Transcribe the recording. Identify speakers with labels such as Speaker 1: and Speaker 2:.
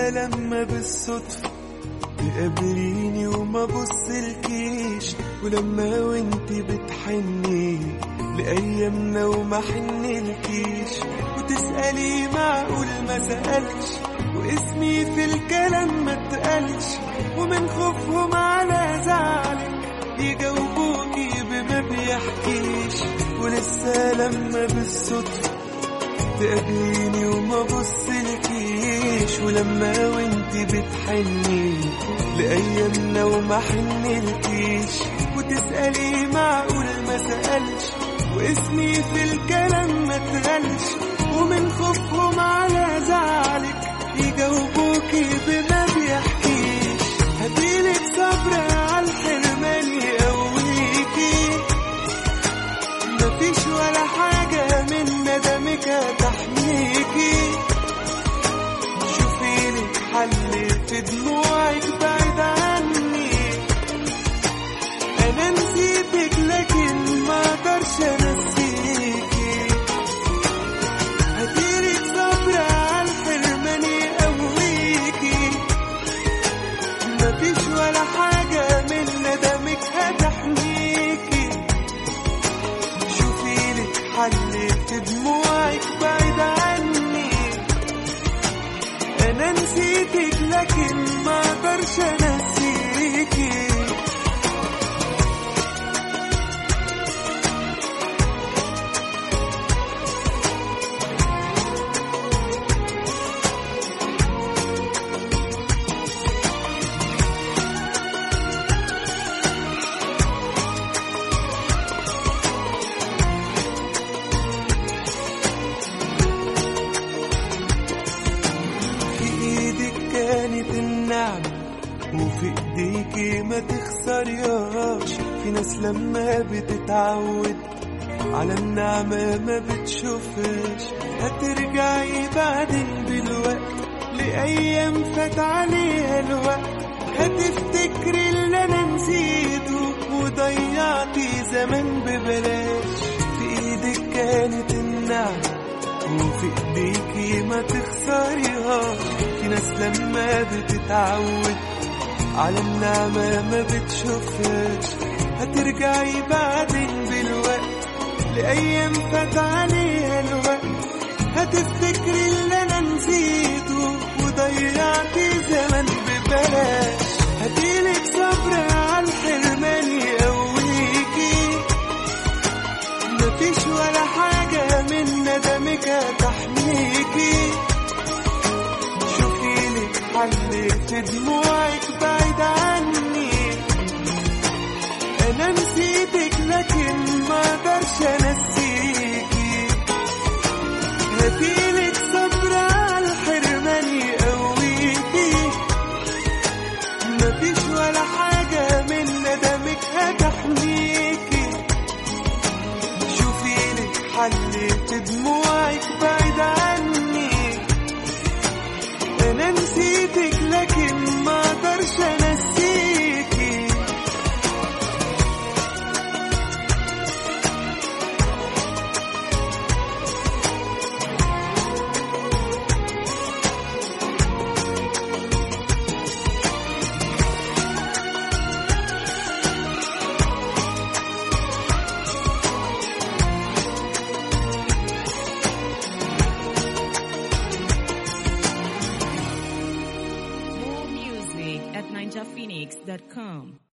Speaker 1: ولسه لما بالصدفة تقابليني وما بصلكيش ولما وانت بتحني لأيامنا وما حنلكيش وتسألي معقول ما سألش واسمي في الكلام ما اتقالش ومن خوفهم على زعلك يجاوبوكي بما بيحكيش ولسه لما بالصدفة تقابليني وما بصلكيش ولما وانت بتحني لأيامنا وما حنلكيش وتسألي معقول ما سألش واسمي في الكلام ما اتقالش ومن خوفهم على زعلك يجاوبوكي بما بيحكيش هديلك صبر على الحرمان يقويكي مفيش ولا حاجة من ندمك هتحميكي شوفي لك حل في دموعك بعيد عني انا نسيتك لكن ما اقدرش انسيكي هديلك صبر على الحرمان يقويكي مفيش ولا حاجة من ندمك هتحميكي شوفي لك حل في دموعك بعيد عني انا نسيتك لكن ما اقدرش انسيكي في ايدك كانت النعمة وفي ايديكي ما تخسريهاش في ناس لما بتتعود على النعمة ما بتشوفش هترجعي بعدين بالوقت لأيام فات عليها الوقت هتفتكري اللي أنا نسيته وضيعتي زمان ببلاش في ايدك كانت النعمة وفي ايديكي ما تخسريهاش في ناس لما بتتعود على النعمة ما بتشوفهاش هترجعي بعدين بالوقت لأيام فات عليها الوقت هتفتكري اللي أنا نسيته وضيعتي زمن ببلاش هديلك صبر على الحرمان يقويكي مفيش ولا حاجة من ندمك هتحميكي شوفي لك حل في دموعك بعيد عني أنا نسيتك لكن ما أقدرش أنسيكي هديلك صبر على الحرمان يقويكي مفيش ولا حاجة من ندمك هتحميكي شوفي لك حل في دموعك بعيد عني انا نسيتك لكن ما اقدرش انسيكي
Speaker 2: More music at ninjaphoenix.com.